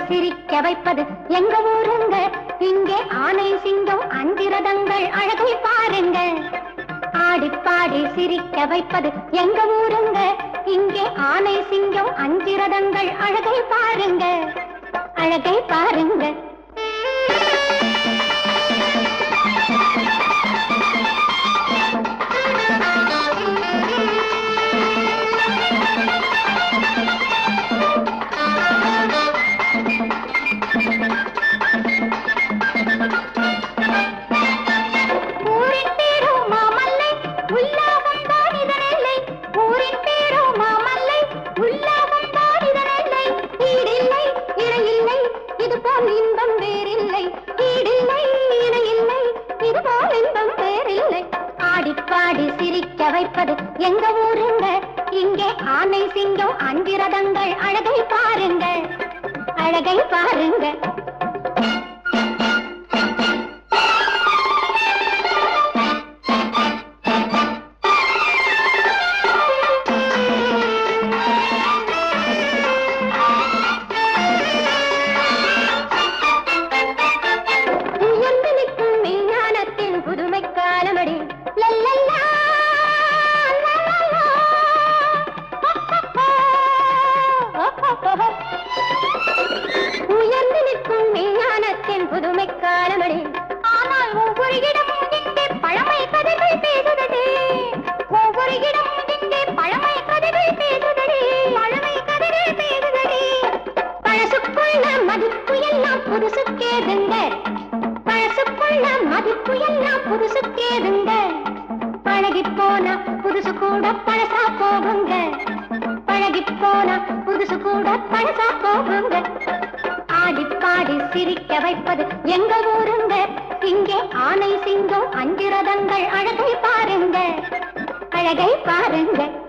சிரிக்க வைப்பது எங்க ஊருங்க இங்கே ஆனை சிங்கம் அஞ்சிரதங்கள் அழகை பாருங்க ஆடி பாடி சிரிக்க வைப்பது எங்க ஊருங்க இங்கே ஆனை சிங்கம் அஞ்சிரதங்கள் அழகை பாருங்க அழகை பாருங்க ஊரின் பேரோ மாமல்லை உல்லாவும் தான் இதனில்லை ஊரின் பேரோ மாமல்லை உல்லாவும் தான் இதனில்லை ஈடில்லை இணையில்லை இது போல் இன்பம் வேறில்லை ஈடில்லை இணையில்லை இது போல் இன்பம் வேறில்லை ஆடி பாடி சிரிக்க வைப்பது எங்க ஊருங்க இங்கே ஆனை சிங்கம் அஞ்சிரதங்கள் அழகை பாருங்க அழகை பாருங்க உயர்ந்து நிற்கும் விஞ்ஞானத்தின் புதுமை காலமடி லல்லல்லா, லல்லல்லா. உயர்ந்து நிற்கும் விஞ்ஞானத்தின் புதுமை காலமடி ஆனால் ஒவ்வொரு இடமும் இங்கே பழமை கதைகள் பேசுதடி ஒவ்வொரு இடமும் இங்கே பழமை கதைகள் பேசுதடி பழமை கதைகள் பேசுதடி பழசுக்குள்ள மதிப்பு எல்லாம் புதுசுக்கேதுங்க பழசுக்குள்ள மதிப்பு எல்லாம் புதுசுக்கேதுங்க பழகி போனா புதுசு கூட பழசா போகுங்க பழகி போனா புதுசு கூட பழசா போகுங்க ஆடி பாடி சிரிக்க வைப்பது எங்க ஊருங்க இங்கே ஆனை சிங்கம் அஞ்சிரதங்கள் அழகை பாருங்க அழகை பாருங்க